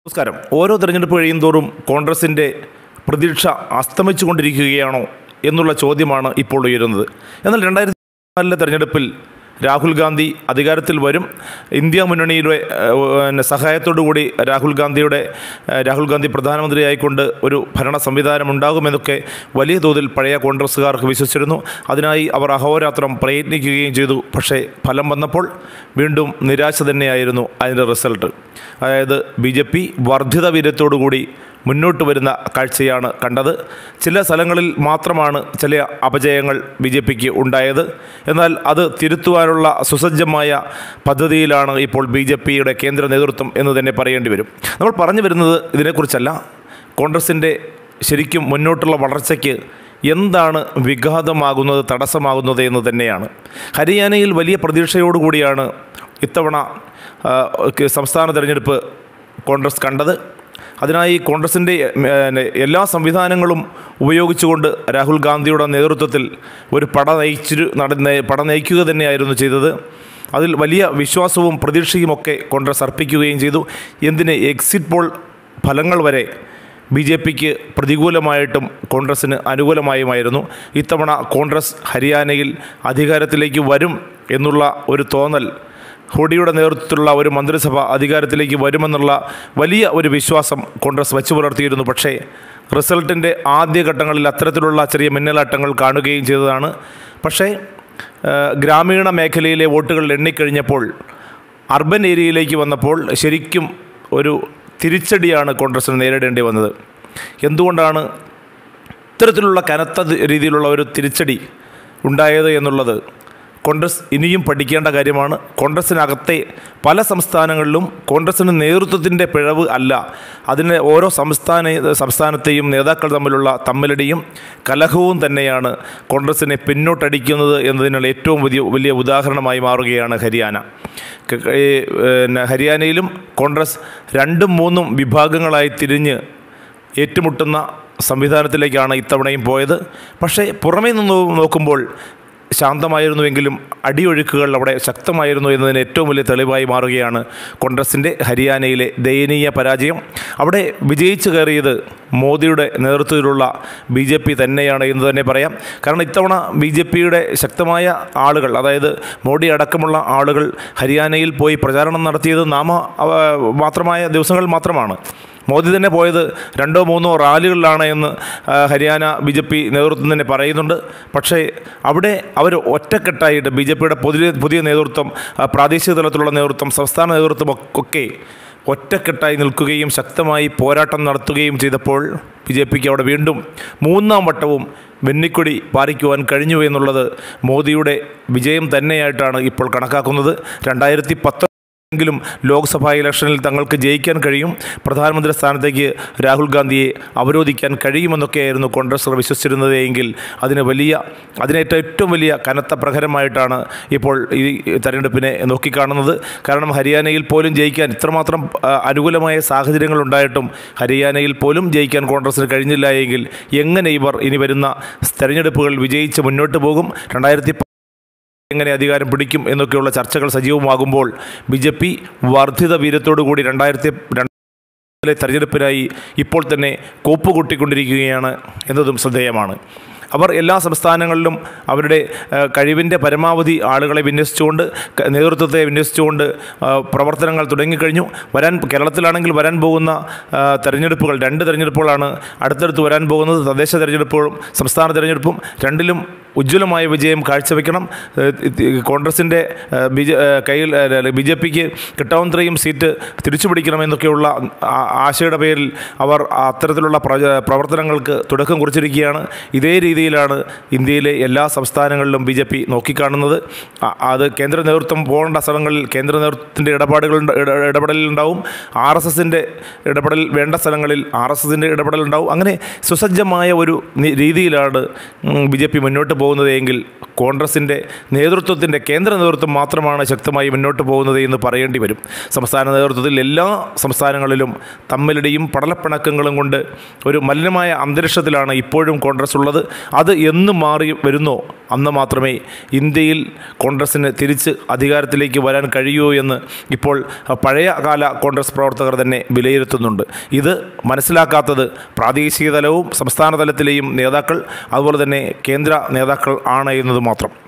നമസ്കാരം ഓരോ തെരഞ്ഞെടുപ്പ് കഴിയും തോറും കോൺഗ്രസിൻ്റെ പ്രതീക്ഷ അസ്തമിച്ചുകൊണ്ടിരിക്കുകയാണോ എന്നുള്ള ചോദ്യമാണ് ഇപ്പോൾ ഉയരുന്നത് എന്നാൽ രണ്ടായിരത്തി നാലിലെ തെരഞ്ഞെടുപ്പിൽ രാഹുൽ ഗാന്ധി അധികാരത്തിൽ വരും ഇന്ത്യ മുന്നണിയുടെ ഏഹ്, പിന്നെ സഹായത്തോടുകൂടി രാഹുൽ ഗാന്ധിയുടെ ഏഹ്, രാഹുൽ ഗാന്ധി പ്രധാനമന്ത്രിയായിക്കൊണ്ട് ഒരു ഭരണ സംവിധാനം ഉണ്ടാകുമെന്നൊക്കെ വലിയ തോതിൽ പഴയ കോൺഗ്രസ്സുകാർക്ക് വിശ്വസിച്ചിരുന്നു അതിനായി അവർ അഹോരാത്രം പ്രയത്നിക്കുകയും ചെയ്തു പക്ഷേ ഫലം വന്നപ്പോൾ വീണ്ടും നിരാശ തന്നെയായിരുന്നു അതിൻ്റെ റിസൾട്ട് അതായത് ബി ജെ പി വർദ്ധിത വീര്യത്തോടുകൂടി മുന്നോട്ട് വരുന്ന കാഴ്ചയാണ് കണ്ടത് ചില സ്ഥലങ്ങളിൽ മാത്രമാണ് ചില അപജയങ്ങൾ ബി ജെ പിക്ക് ഉണ്ടായത് എന്നാൽ അത് തിരുത്തുവാനുള്ള സുസജ്ജമായ പദ്ധതിയിലാണ് ഇപ്പോൾ ബി ജെ പിയുടെ കേന്ദ്ര നേതൃത്വം എന്ന് തന്നെ പറയേണ്ടി വരും നമ്മൾ പറഞ്ഞു വരുന്നത് ഇതിനെക്കുറിച്ചല്ല കോൺഗ്രസിൻ്റെ ശരിക്കും മുന്നോട്ടുള്ള വളർച്ചയ്ക്ക് എന്താണ് വിഘാതമാകുന്നത് തടസ്സമാകുന്നത് എന്ന് തന്നെയാണ് ഹരിയാനയിൽ വലിയ പ്രതീക്ഷയോടുകൂടിയാണ് ഇത്തവണ ആ, ക്ക് സംസ്ഥാന തെരഞ്ഞെടുപ്പ് കോൺഗ്രസ് കണ്ടത് അതിനായി കോൺഗ്രസിൻ്റെ പിന്നെ എല്ലാ സംവിധാനങ്ങളും ഉപയോഗിച്ചുകൊണ്ട് രാഹുൽ ഗാന്ധിയുടെ നേതൃത്വത്തിൽ ഒരു പട നയിച്ചു നടന്ന പട നയിക്കുക തന്നെയായിരുന്നു ചെയ്തത് അതിൽ വലിയ വിശ്വാസവും പ്രതീക്ഷയുമൊക്കെ കോൺഗ്രസ് അർപ്പിക്കുകയും ചെയ്തു എന്തിന് എക്സിറ്റ് പോൾ ഫലങ്ങൾ വരെ ബി ജെ പിക്ക് പ്രതികൂലമായിട്ടും കോൺഗ്രസ്സിന് അനുകൂലമായുമായിരുന്നു ഇത്തവണ കോൺഗ്രസ് ഹരിയാനയിൽ അധികാരത്തിലേക്ക് വരും എന്നുള്ള ഒരു തോന്നൽ ഹൂഡിയുടെ നേതൃത്വത്തിലുള്ള ഒരു മന്ത്രിസഭ അധികാരത്തിലേക്ക് വരുമെന്നുള്ള വലിയ ഒരു വിശ്വാസം കോൺഗ്രസ് വച്ചു പുലർത്തിയിരുന്നു പക്ഷേ റിസൾട്ടിൻ്റെ ആദ്യഘട്ടങ്ങളിൽ അത്തരത്തിലുള്ള ചെറിയ മിന്നലാട്ടങ്ങൾ കാണുകയും ചെയ്തതാണ് പക്ഷേ ആ, ഗ്രാമീണ മേഖലയിലെ വോട്ടുകൾ എണ്ണിക്കഴിഞ്ഞപ്പോൾ അർബൻ ഏരിയയിലേക്ക് വന്നപ്പോൾ ശരിക്കും ഒരു തിരിച്ചടിയാണ് കോൺഗ്രസിന് നേരിടേണ്ടി വന്നത് എന്തുകൊണ്ടാണ് ഇത്തരത്തിലുള്ള കനത്ത തി- രീതിയിലുള്ള ഒരു തിരിച്ചടി ഉണ്ടായത് എന്നുള്ളത് കോൺഗ്രസ് ഇനിയും പഠിക്കേണ്ട കാര്യമാണ് കോൺഗ്രസിനകത്തെ പല സംസ്ഥാനങ്ങളിലും കോൺഗ്രസിന് നേതൃത്വത്തിൻ്റെ പിഴവ് അല്ല അതിന് ഓരോ സംസ്ഥാന സംസ്ഥാനത്തെയും നേതാക്കൾ തമ്മിലുള്ള തമ്മിലടിയും കലഹവും തന്നെയാണ് കോൺഗ്രസിനെ പിന്നോട്ടടിക്കുന്നത് എന്നതിനുള്ള ഏറ്റവും വലിയ വലിയ ഉദാഹരണമായി മാറുകയാണ് ഹരിയാന ക- ഈ, പിന്നെ ഹരിയാനയിലും കോൺഗ്രസ് രണ്ടും മൂന്നും വിഭാഗങ്ങളായി തിരിഞ്ഞ് ഏറ്റുമുട്ടുന്ന സംവിധാനത്തിലേക്കാണ് ഇത്തവണയും പോയത് പക്ഷേ പുറമേ നിന്ന് നോക്കുമ്പോൾ ശാന്തമായിരുന്നുവെങ്കിലും അടിയൊഴുക്കുകൾ അവിടെ ശക്തമായിരുന്നു എന്നതിന് ഏറ്റവും വലിയ തെളിവായി മാറുകയാണ് കോൺഗ്രസിൻ്റെ ഹരിയാനയിലെ ദയനീയ പരാജയം അവിടെ വിജയിച്ചു കയറിയത് മോദിയുടെ നേതൃത്വത്തിലുള്ള ബി ജെ പി തന്നെയാണ് എന്ന് തന്നെ പറയാം കാരണം ഇത്തവണ ബി ജെ പിയുടെ ശക്തമായ ആളുകൾ അതായത് മോഡി അടക്കമുള്ള ആളുകൾ ഹരിയാനയിൽ പോയി പ്രചാരണം നടത്തിയത് നാമ അവ- മാത്രമായ ദിവസങ്ങൾ മാത്രമാണ് മോദി തന്നെ പോയത് രണ്ടോ മൂന്നോ റാലികളിലാണ് എന്ന് ആ, ഹരിയാന ബി ജെ പി നേതൃത്വം തന്നെ പറയുന്നുണ്ട് പക്ഷേ അവിടെ അവർ ഒറ്റക്കെട്ടായിട്ട് ബി ജെ പിയുടെ പുതിയ പുതിയ നേതൃത്വം ആ, പ്രാദേശിക തലത്തിലുള്ള നേതൃത്വം സംസ്ഥാന നേതൃത്വം ഒക്കെ ഒറ്റക്കെട്ടായി നിൽക്കുകയും ശക്തമായി പോരാട്ടം നടത്തുകയും ചെയ്തപ്പോൾ ബി ജെ പിക്ക് അവിടെ വീണ്ടും മൂന്നാം വട്ടവും വെന്നിക്കൊടി പാറിക്കുവാൻ കഴിഞ്ഞു എന്നുള്ളത് മോദിയുടെ വിജയം തന്നെയായിട്ടാണ് ഇപ്പോൾ കണക്കാക്കുന്നത് രണ്ടായിരത്തി പത്ത് എങ്കിലും ലോക്സഭാ ഇലക്ഷനിൽ തങ്ങൾക്ക് ജയിക്കാൻ കഴിയും പ്രധാനമന്ത്രി സ്ഥാനത്തേക്ക് രാഹുൽ ഗാന്ധിയെ അവരോധിക്കാൻ കഴിയുമെന്നൊക്കെയായിരുന്നു കോൺഗ്രസ് വിശ്വസിച്ചിരുന്നത് എങ്കിൽ അതിന് വലിയ അതിനേറ്റ ഏറ്റവും വലിയ കനത്ത പ്രഹരമായിട്ടാണ് ഇപ്പോൾ ഈ തെരഞ്ഞെടുപ്പിനെ നോക്കിക്കാണുന്നത് കാരണം ഹരിയാനയിൽ പോലും ജയിക്കാൻ ഇത്രമാത്രം ആ, അനുകൂലമായ സാഹചര്യങ്ങൾ ഉണ്ടായിട്ടും ഹരിയാനയിൽ പോലും ജയിക്കാൻ കോൺഗ്രസിന് കഴിഞ്ഞില്ല എങ്കിൽ എങ്ങനെ ഇവർ ഇനി വരുന്ന തെരഞ്ഞെടുപ്പുകൾ വിജയിച്ച് മുന്നോട്ട് പോകും രണ്ടായിരത്തി എങ്ങനെ അധികാരം പിടിക്കും എന്നൊക്കെയുള്ള ചർച്ചകൾ സജീവമാകുമ്പോൾ ബി ജെ പി വർദ്ധിത വീര്യത്തോടുകൂടി രണ്ടായിരത്തി രണ്ടിലെ തെരഞ്ഞെടുപ്പിനായി ഇപ്പോൾ തന്നെ കോപ്പ് കൂട്ടിക്കൊണ്ടിരിക്കുകയാണ് എന്നതും ശ്രദ്ധേയമാണ് അവർ എല്ലാ സംസ്ഥാനങ്ങളിലും അവരുടെ ആ, കഴിവിൻ്റെ പരമാവധി ആളുകളെ വിന്യസിച്ചുകൊണ്ട് ക- നേതൃത്വത്തെ വിന്യസിച്ചുകൊണ്ട് ആ, പ്രവർത്തനങ്ങൾ തുടങ്ങിക്കഴിഞ്ഞു വരാൻ കേരളത്തിലാണെങ്കിൽ വരാൻ പോകുന്ന ആ, തെരഞ്ഞെടുപ്പുകൾ രണ്ട് തെരഞ്ഞെടുപ്പുകളാണ് അടുത്തടുത്ത് വരാൻ പോകുന്നത് തദ്ദേശ തെരഞ്ഞെടുപ്പുകളും സംസ്ഥാന തെരഞ്ഞെടുപ്പും രണ്ടിലും ഉജ്ജ്വലമായ വിജയം കാഴ്ചവെക്കണം ഏഹ് ഇത് കോൺഗ്രസിൻ്റെ ഏഹ് ബി ജെ ഏഹ് കയ്യിൽ ബി ജെ പിക്ക് കിട്ടാവുന്നത്രയും സീറ്റ് തിരിച്ചു പിടിക്കണമെന്നൊക്കെയുള്ള ആ- ആശയുടെ പേരിൽ അവർ അത്തരത്തിലുള്ള പ്രജ- പ്രവർത്തനങ്ങൾക്ക് തുടക്കം കുറിച്ചിരിക്കുകയാണ് ഇതേ രീതിയിലാണ് ഇന്ത്യയിലെ എല്ലാ സംസ്ഥാനങ്ങളിലും ബി ജെ പി നോക്കിക്കാണുന്നത് അ- അത് കേന്ദ്ര നേതൃത്വം പോകേണ്ട സ്ഥലങ്ങളിൽ കേന്ദ്ര നേതൃത്വത്തിൻ്റെ ഇടപാടുകൾ ഇടപെടലുണ്ടാവും ആർ എസ് എസിൻ്റെ ഇടപെടൽ വേണ്ട സ്ഥലങ്ങളിൽ ആർ എസ് എസിൻ്റെ ഇടപെടലുണ്ടാവും അങ്ങനെ സുസജ്ജമായ ഒരു നി- രീതിയിലാണ് ബി ജെ പി മുന്നോട്ട് പോകുന്നത് എങ്കിൽ കോൺഗ്രസിൻ്റെ നേതൃത്വത്തിൻ്റെ കേന്ദ്ര നേതൃത്വം മാത്രമാണ് ശക്തമായി മുന്നോട്ട് പോകുന്നത് എന്ന് പറയേണ്ടി വരും സംസ്ഥാന നേതൃത്വത്തിൽ എല്ലാ സംസ്ഥാനങ്ങളിലും തമ്മിലടിയും പടലപ്പിണക്കങ്ങളും കൊണ്ട് ഒരു മലിനമായ അന്തരീക്ഷത്തിലാണ് ഇപ്പോഴും കോൺഗ്രസ് ഉള്ളത് അത് എന്ന് മാറി വരുന്നോ അന്ന് മാത്രമേ ഇന്ത്യയിൽ കോൺഗ്രസ്സിന് തിരിച്ച് അധികാരത്തിലേക്ക് വരാൻ കഴിയൂ എന്ന് ഇപ്പോൾ പഴയ കാല കോൺഗ്രസ് പ്രവർത്തകർ തന്നെ വിലയിരുത്തുന്നുണ്ട് ഇത് മനസ്സിലാക്കാത്തത് പ്രാദേശിക തലവും സംസ്ഥാന തലത്തിലെയും നേതാക്കൾ അതുപോലെ തന്നെ കേന്ദ്ര നേതാക്കൾ ആണ് എന്നത് മാത്രം